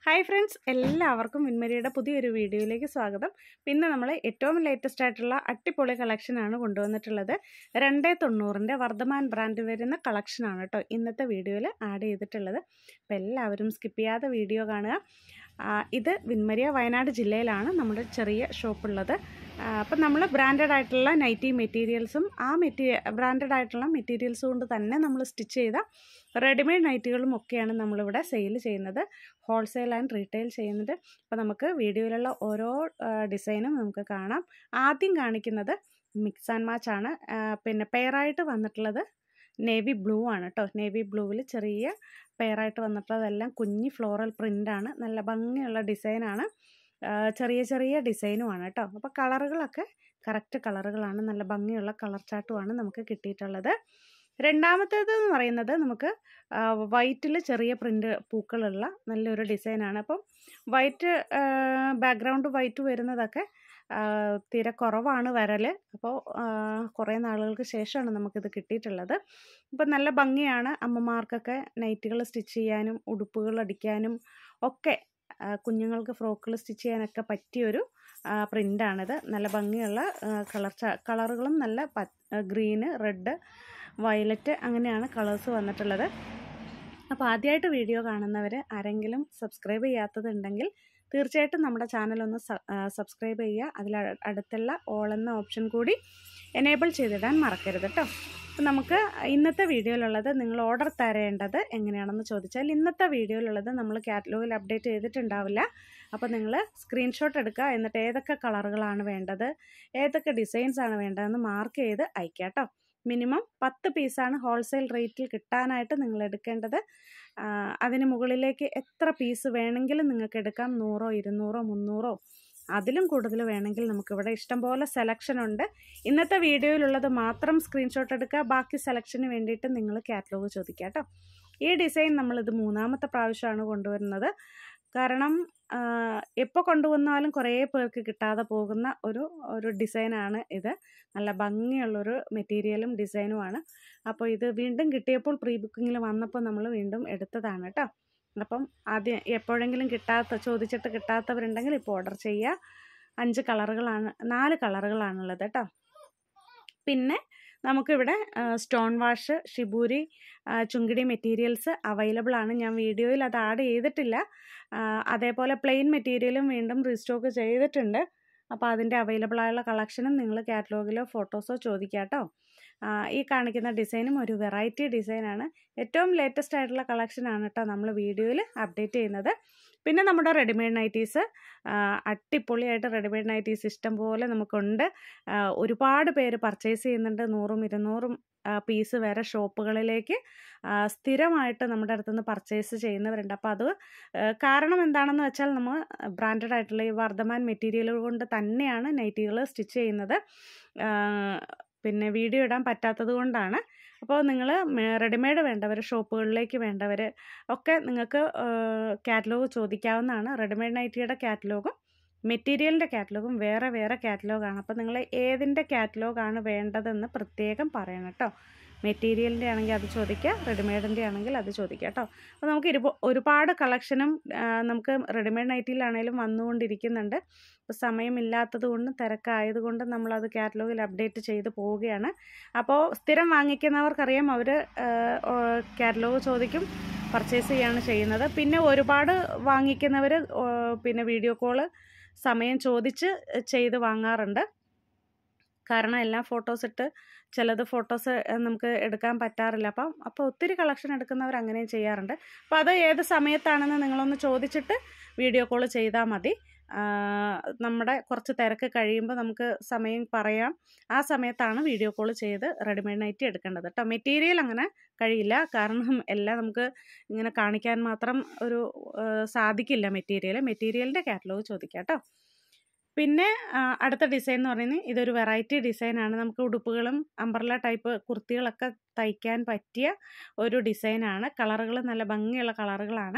hi friends എല്ലാവർക്കും വിൻമരിയുടെ പുതിയൊരു വീഡിയോയിലേക്ക് സ്വാഗതം പിന്നെ നമ്മൾ ഏറ്റവും ലേറ്റസ്റ്റ് ആയിട്ടുള്ള അട്ടിപ്പൊളി കളക്ഷനാണ് കൊണ്ടുവന്നിട്ടുള്ളത് രണ്ടേ തൊണ്ണൂറിൻ്റെ വർദ്ധമാൻ ബ്രാൻഡ് വരുന്ന കളക്ഷനാണ് കേട്ടോ ഇന്നത്തെ വീഡിയോയിൽ ആഡ് ചെയ്തിട്ടുള്ളത് അപ്പോൾ എല്ലാവരും സ്കിപ്പ് ചെയ്യാതെ വീഡിയോ കാണുക ആ, ഇത് വിൻമരിയ വയനാട് ജില്ലയിലാണ് നമ്മുടെ ചെറിയ ഷോപ്പുള്ളത് അപ്പം നമ്മൾ ബ്രാൻഡഡ് ആയിട്ടുള്ള നൈറ്റി മെറ്റീരിയൽസും ആ മെറ്റീരിയ ബ്രാൻഡഡ് ആയിട്ടുള്ള മെറ്റീരിയൽസ് കൊണ്ട് തന്നെ നമ്മൾ സ്റ്റിച്ച് ചെയ്ത റെഡിമെയ്ഡ് നൈറ്റികളും ഒക്കെയാണ് നമ്മളിവിടെ സെയിൽ ചെയ്യുന്നത് ഹോൾസെയിൽ ആൻഡ് റീറ്റെയിൽ ചെയ്യുന്നത് അപ്പോൾ നമുക്ക് വീഡിയോയിലുള്ള ഓരോ ഡിസൈനും നമുക്ക് കാണാം ആദ്യം കാണിക്കുന്നത് മിക്സ് ആൻഡ് മാച്ച് ആണ് ആ, പിന്നെ പെയറായിട്ട് വന്നിട്ടുള്ളത് നേവി ബ്ലൂ ആണ് കേട്ടോ നേവി ബ്ലൂവിൽ ചെറിയ പെയറായിട്ട് വന്നിട്ടുള്ളതെല്ലാം കുഞ്ഞി ഫ്ലോറൽ പ്രിൻ്റാണ് നല്ല ഭംഗിയുള്ള ഡിസൈനാണ് ചെറിയ ചെറിയ ഡിസൈനുമാണ് കേട്ടോ അപ്പോൾ കളറുകളൊക്കെ കറക്റ്റ് കളറുകളാണ് നല്ല ഭംഗിയുള്ള കളർ ചാർട്ടുമാണ് നമുക്ക് കിട്ടിയിട്ടുള്ളത് രണ്ടാമത്തേത് എന്ന് പറയുന്നത് നമുക്ക് വൈറ്റിൽ ചെറിയ പ്രിൻ്റ് പൂക്കളുള്ള നല്ലൊരു ഡിസൈനാണ് അപ്പം വൈറ്റ് ബാക്ക്ഗ്രൗണ്ട് വൈറ്റ് വരുന്നതൊക്കെ ആ, തീരെ കുറവാണ് വരൽ അപ്പോൾ കുറേ നാളുകൾക്ക് ശേഷമാണ് നമുക്കിത് കിട്ടിയിട്ടുള്ളത് ഇപ്പം നല്ല ഭംഗിയാണ് അമ്മമാർക്കൊക്കെ നൈറ്റുകൾ സ്റ്റിച്ച് ചെയ്യാനും ഉടുപ്പുകൾ അടിക്കാനും ഒക്കെ ആ, കുഞ്ഞുങ്ങൾക്ക് ഫ്രോക്കുകൾ സ്റ്റിച്ച് ചെയ്യാനൊക്കെ പറ്റിയൊരു പ്രിൻ്റാണിത് നല്ല ഭംഗിയുള്ള കളർ കളറുകളും നല്ല പ ഗ്രീന് റെഡ് വയലറ്റ് അങ്ങനെയാണ് കളേഴ്സ് വന്നിട്ടുള്ളത് അപ്പോൾ ആദ്യമായിട്ട് വീഡിയോ കാണുന്നവർ ആരെങ്കിലും സബ്സ്ക്രൈബ് ചെയ്യാത്തതുണ്ടെങ്കിൽ തീർച്ചയായിട്ടും നമ്മുടെ ചാനലൊന്ന് സബ്സ്ക്രൈബ് ചെയ്യുക അതിൽ അ- അടുത്തുള്ള ഓൾ എന്ന ഓപ്ഷൻ കൂടി എനേബിൾ ചെയ്തിടാൻ മറക്കരുത് കേട്ടോ അപ്പം നമുക്ക് ഇന്നത്തെ വീഡിയോയിലുള്ളത് നിങ്ങൾ ഓർഡർ തരേണ്ടത് എങ്ങനെയാണെന്ന് ചോദിച്ചാൽ ഇന്നത്തെ വീഡിയോയിലുള്ളത് നമ്മൾ കാറ്റലോഗിൽ അപ്ഡേറ്റ് ചെയ്തിട്ടുണ്ടാവില്ല അപ്പോൾ നിങ്ങൾ സ്ക്രീൻഷോട്ട് എടുക്കുക എന്നിട്ട് ഏതൊക്കെ കളറുകളാണ് വേണ്ടത് ഏതൊക്കെ ഡിസൈൻസ് ആണ് വേണ്ടതെന്ന് മാർക്ക് ചെയ്ത് അയക്കുക കേട്ടോ മിനിമം പത്ത് പീസാണ് ഹോൾസെയിൽ റേറ്റിൽ കിട്ടാനായിട്ട് നിങ്ങൾ എടുക്കേണ്ടത് ആ, അതിന് മുകളിലേക്ക് എത്ര പീസ് വേണമെങ്കിലും നിങ്ങൾക്ക് എടുക്കാം നൂറോ ഇരുന്നൂറോ മുന്നൂറോ അതിലും കൂടുതൽ വേണമെങ്കിൽ നമുക്കിവിടെ ഇഷ്ടംപോലെ സെലക്ഷൻ ഉണ്ട് ഇന്നത്തെ വീഡിയോയിലുള്ളത് മാത്രം സ്ക്രീൻഷോട്ട് എടുക്കുക ബാക്കി സെലക്ഷന് വേണ്ടിയിട്ട് നിങ്ങൾ കാറ്റലോഗ് ചോദിക്കുക കേട്ടോ ഈ ഡിസൈൻ നമ്മളിത് മൂന്നാമത്തെ പ്രാവശ്യമാണ് കൊണ്ടുവരുന്നത് കാരണം എപ്പോൾ കൊണ്ടുവന്നാലും കുറേ പേർക്ക് കിട്ടാതെ പോകുന്ന ഒരു ഒരു ഡിസൈനാണ് ഇത് നല്ല ഭംഗിയുള്ളൊരു മെറ്റീരിയലും ഡിസൈനുമാണ് അപ്പോൾ ഇത് വീണ്ടും കിട്ടിയപ്പോൾ പ്രീ ബുക്കിങ്ങിൽ വന്നപ്പോൾ നമ്മൾ വീണ്ടും എടുത്തതാണ് കേട്ടോ അപ്പം ആദ്യം എപ്പോഴെങ്കിലും കിട്ടാത്ത ചോദിച്ചിട്ട് കിട്ടാത്തവരുണ്ടെങ്കിൽ ഇപ്പോൾ ഓർഡർ ചെയ്യുക അഞ്ച് കളറുകളാണ് നാല് കളറുകളാണുള്ളത് കേട്ടോ പിന്നെ നമുക്കിവിടെ സ്റ്റോൺ വാഷ് ഷിബൂരി ആ, ചുങ്കിടി മെറ്റീരിയൽസ് അവൈലബിൾ ആണ് ഞാൻ വീഡിയോയിൽ അത് ആഡ് ചെയ്തിട്ടില്ല ആ, അതേപോലെ പ്ലെയിൻ മെറ്റീരിയലും വീണ്ടും റീസ്റ്റോക്ക് ചെയ്തിട്ടുണ്ട് അപ്പോൾ അതിൻ്റെ അവൈലബിൾ ആയുള്ള കളക്ഷനും നിങ്ങൾ കാറ്റലോഗിലോ ഫോട്ടോസോ ചോദിക്കാം കേട്ടോ ആ, ഈ കാണിക്കുന്ന ഡിസൈനും ഒരു വെറൈറ്റി ഡിസൈനാണ് ഏറ്റവും ലേറ്റസ്റ്റ് ആയിട്ടുള്ള കളക്ഷനാണ് കേട്ടോ നമ്മൾ വീഡിയോയിൽ അപ്ഡേറ്റ് ചെയ്യുന്നത് പിന്നെ നമ്മുടെ റെഡിമെയ്ഡ് നൈറ്റീസ് അടിപൊളിയായിട്ട് റെഡിമെയ്ഡ് നൈറ്റീസ് ഇഷ്ടം പോലെ നമുക്കുണ്ട് ആ, ഒരുപാട് പേര് പർച്ചേസ് ചെയ്യുന്നുണ്ട് നൂറും ഇരുന്നൂറും പീസ് വരെ ഷോപ്പുകളിലേക്ക് ആ, സ്ഥിരമായിട്ട് നമ്മുടെ അടുത്തുനിന്ന് പർച്ചേസ് ചെയ്യുന്നവരുണ്ട് അപ്പോൾ അത് ആ, കാരണം എന്താണെന്ന് വെച്ചാൽ നമ്മൾ ബ്രാൻഡഡ് ആയിട്ടുള്ള ഈ വർദ്ധമാൻ മെറ്റീരിയലുകൾ കൊണ്ട് തന്നെയാണ് നൈറ്റികൾ സ്റ്റിച്ച് ചെയ്യുന്നത് ആ, പിന്നെ വീഡിയോ ഇടാൻ പറ്റാത്തത് കൊണ്ടാണ് അപ്പോൾ നിങ്ങൾ റെഡിമെയ്ഡ് വേണ്ടവർ ഷോപ്പുകളിലേക്ക് വേണ്ടവർ ഒക്കെ നിങ്ങൾക്ക് കാറ്റലോഗ് ചോദിക്കാവുന്നതാണ് റെഡിമെയ്ഡ് നൈറ്റിയുടെ കാറ്റലോഗും മെറ്റീരിയലിൻ്റെ കാറ്റലോഗും വേറെ വേറെ കാറ്റലോഗാണ് അപ്പോൾ നിങ്ങൾ ഏതിൻ്റെ കാറ്റലോഗാണ് വേണ്ടതെന്ന് പ്രത്യേകം പറയണം കേട്ടോ മെറ്റീരിയലിൻ്റെ ആണെങ്കിൽ അത് ചോദിക്കുക റെഡിമെയ്ഡിൻ്റെ ആണെങ്കിൽ അത് ചോദിക്കുക കേട്ടോ അപ്പോൾ നമുക്ക് ഇരുപ ഒരുപാട് കളക്ഷനും ആ, നമുക്ക് റെഡിമെയ്ഡ് നൈറ്റിയിലാണേലും വന്നുകൊണ്ടിരിക്കുന്നുണ്ട് അപ്പോൾ സമയമില്ലാത്തത് കൊണ്ടും തിരക്കായത് കൊണ്ടും നമ്മളത് കാറ്റലോഗിൽ അപ്ഡേറ്റ് ചെയ്ത് പോവുകയാണ് അപ്പോൾ സ്ഥിരം വാങ്ങിക്കുന്നവർക്കറിയാം അവർ കാറ്റലോഗ് ചോദിക്കും പർച്ചേസ് ചെയ്യാണ് ചെയ്യുന്നത് പിന്നെ ഒരുപാട് വാങ്ങിക്കുന്നവർ പിന്നെ വീഡിയോ കോള് സമയം ചോദിച്ച് ചെയ്ത് വാങ്ങാറുണ്ട് കാരണം എല്ലാം ഫോട്ടോസ് ഇട്ട് ചിലത് ഫോട്ടോസ് നമുക്ക് എടുക്കാൻ പറ്റാറില്ല അപ്പം അപ്പോൾ ഒത്തിരി കളക്ഷൻ എടുക്കുന്നവർ അങ്ങനെയും ചെയ്യാറുണ്ട് അപ്പോൾ അത് ഏത് സമയത്താണെന്ന് നിങ്ങളൊന്ന് ചോദിച്ചിട്ട് വീഡിയോ കോൾ ചെയ്താൽ മതി ആ, നമ്മുടെ കുറച്ച് തിരക്ക് കഴിയുമ്പോൾ നമുക്ക് സമയം പറയാം ആ സമയത്താണ് വീഡിയോ കോൾ ചെയ്ത് റെഡിമെയ്ഡ് നൈറ്റി എടുക്കേണ്ടത് കേട്ടോ മെറ്റീരിയൽ അങ്ങനെ കഴിയില്ല കാരണം എല്ലാം നമുക്ക് ഇങ്ങനെ കാണിക്കാൻ മാത്രം ഒരു ആ, സാധിക്കില്ല മെറ്റീരിയൽ മെറ്റീരിയലിൻ്റെ കാറ്റലോഗ് ചോദിക്കാം കേട്ടോ പിന്നെ ആ, അടുത്ത ഡിസൈൻ എന്ന് പറയുന്നത് ഇതൊരു വെറൈറ്റി ഡിസൈനാണ് നമുക്ക് ഉടുപ്പുകളും അംബ്രല ടൈപ്പ് കുർത്തികളൊക്കെ തയ്ക്കാൻ പറ്റിയ ഒരു ഡിസൈനാണ് കളറുകൾ നല്ല ഭംഗിയുള്ള കളറുകളാണ്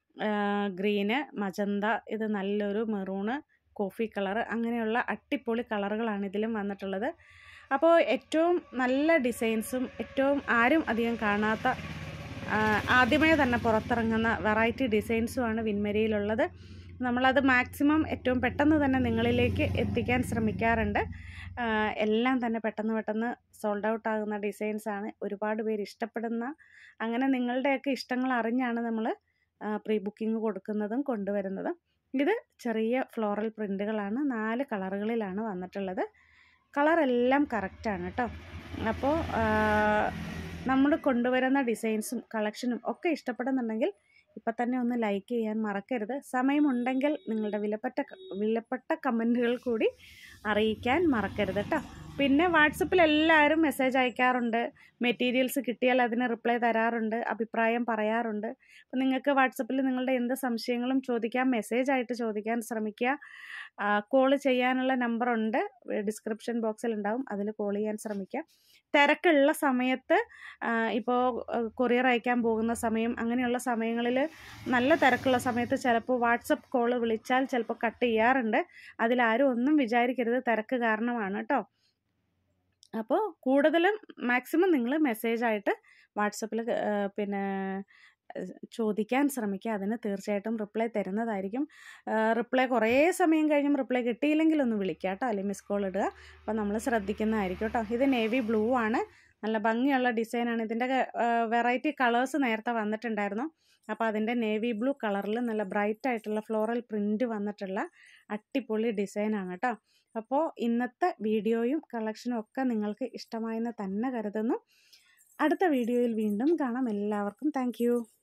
ഗ്രീന് മജന്ത ഇത് നല്ലൊരു മെറൂണ് കോഫി കളർ അങ്ങനെയുള്ള അട്ടിപ്പൊളി കളറുകളാണ് ഇതിലും വന്നിട്ടുള്ളത് അപ്പോൾ ഏറ്റവും നല്ല ഡിസൈൻസും ഏറ്റവും ആരും അധികം കാണാത്ത ആ, ആദ്യമേ തന്നെ പുറത്തിറങ്ങുന്ന വെറൈറ്റി ഡിസൈൻസുമാണ് വിൻമരിയിലുള്ളത് നമ്മളത് മാക്സിമം ഏറ്റവും പെട്ടെന്ന് തന്നെ നിങ്ങളിലേക്ക് എത്തിക്കാൻ ശ്രമിക്കാറുണ്ട് ആ, എല്ലാം തന്നെ പെട്ടെന്ന് പെട്ടെന്ന് സോൾഡ് ഔട്ട് ആകുന്ന ഡിസൈൻസാണ് ഒരുപാട് പേര് ഇഷ്ടപ്പെടുന്ന അങ്ങനെ നിങ്ങളുടെയൊക്കെ ഇഷ്ടങ്ങൾ അറിഞ്ഞാണ് നമ്മൾ പ്രീ ബുക്കിംഗ് കൊടുക്കുന്നതും കൊണ്ടുവരുന്നതും ഇത് ചെറിയ ഫ്ലോറൽ പ്രിൻറ്റുകളാണ് നാല് കളറുകളിലാണ് വന്നിട്ടുള്ളത് കളറെല്ലാം കറക്റ്റാണ് കേട്ടോ അപ്പോൾ നമ്മൾ കൊണ്ടുവരുന്ന ഡിസൈൻസും കളക്ഷനും ഒക്കെ ഇഷ്ടപ്പെടുന്നുണ്ടെങ്കിൽ ഇപ്പം തന്നെ ഒന്ന് ലൈക്ക് ചെയ്യാൻ മറക്കരുത് സമയമുണ്ടെങ്കിൽ നിങ്ങളുടെ വിലപ്പെട്ട ക- വിലപ്പെട്ട കമൻറ്റുകൾ കൂടി അറിയിക്കാൻ മറക്കരുത് കേട്ടോ പിന്നെ വാട്സപ്പിൽ എല്ലാവരും മെസ്സേജ് അയക്കാറുണ്ട് മെറ്റീരിയൽസ് കിട്ടിയാൽ അതിന് റിപ്ലൈ തരാറുണ്ട് അഭിപ്രായം പറയാറുണ്ട് അപ്പം നിങ്ങൾക്ക് വാട്സപ്പിൽ നിങ്ങളുടെ എന്ത് സംശയങ്ങളും ചോദിക്കാം മെസ്സേജ് ആയിട്ട് ചോദിക്കാൻ ശ്രമിക്കുക കോൾ ചെയ്യാനുള്ള നമ്പറുണ്ട് ഡിസ്ക്രിപ്ഷൻ ബോക്സിൽ ഉണ്ടാവും അതിൽ കോൾ ചെയ്യാൻ ശ്രമിക്കുക തിരക്കുള്ള സമയത്ത് ഇപ്പോൾ കൊറിയർ അയക്കാൻ പോകുന്ന സമയം അങ്ങനെയുള്ള സമയങ്ങളിൽ നല്ല തിരക്കുള്ള സമയത്ത് ചിലപ്പോൾ വാട്സപ്പ് കോൾ വിളിച്ചാൽ ചിലപ്പോൾ കട്ട് ചെയ്യാറുണ്ട് അതിലാരും ഒന്നും വിചാരിക്കരുത് തിരക്ക് കാരണമാണ് കേട്ടോ അപ്പോൾ കൂടുതലും മാക്സിമം നിങ്ങൾ മെസ്സേജായിട്ട് വാട്സപ്പിൽ പിന്നെ ഏഹ്, ചോദിക്കാൻ ശ്രമിക്കുക അതിന് തീർച്ചയായിട്ടും റിപ്ലൈ തരുന്നതായിരിക്കും റിപ്ലൈ കുറേ സമയം കഴിഞ്ഞും റിപ്ലൈ കിട്ടിയില്ലെങ്കിൽ ഒന്ന് വിളിക്കുക കേട്ടോ അല്ലെങ്കിൽ മിസ് കോൾ ഇടുക അപ്പോൾ നമ്മൾ ശ്രദ്ധിക്കുന്നതായിരിക്കും കേട്ടോ ഇത് നേവി ബ്ലൂ ആണ് നല്ല ഭംഗിയുള്ള ഡിസൈനാണ് ഇതിൻ്റെ വെറൈറ്റി കളേഴ്സ് നേരത്തെ വന്നിട്ടുണ്ടായിരുന്നു അപ്പോൾ അതിൻ്റെ നേവി ബ്ലൂ കളറിൽ നല്ല ബ്രൈറ്റ് ആയിട്ടുള്ള ഫ്ലോറൽ പ്രിൻറ്റ് വന്നിട്ടുള്ള അടിപൊളി ഡിസൈനാണ് കേട്ടോ അപ്പോൾ ഇന്നത്തെ വീഡിയോയും കളക്ഷനും ഒക്കെ നിങ്ങൾക്ക് ഇഷ്ടമായെന്ന് തന്നെ കരുതുന്നു അടുത്ത വീഡിയോയിൽ വീണ്ടും കാണാം എല്ലാവർക്കും താങ്ക്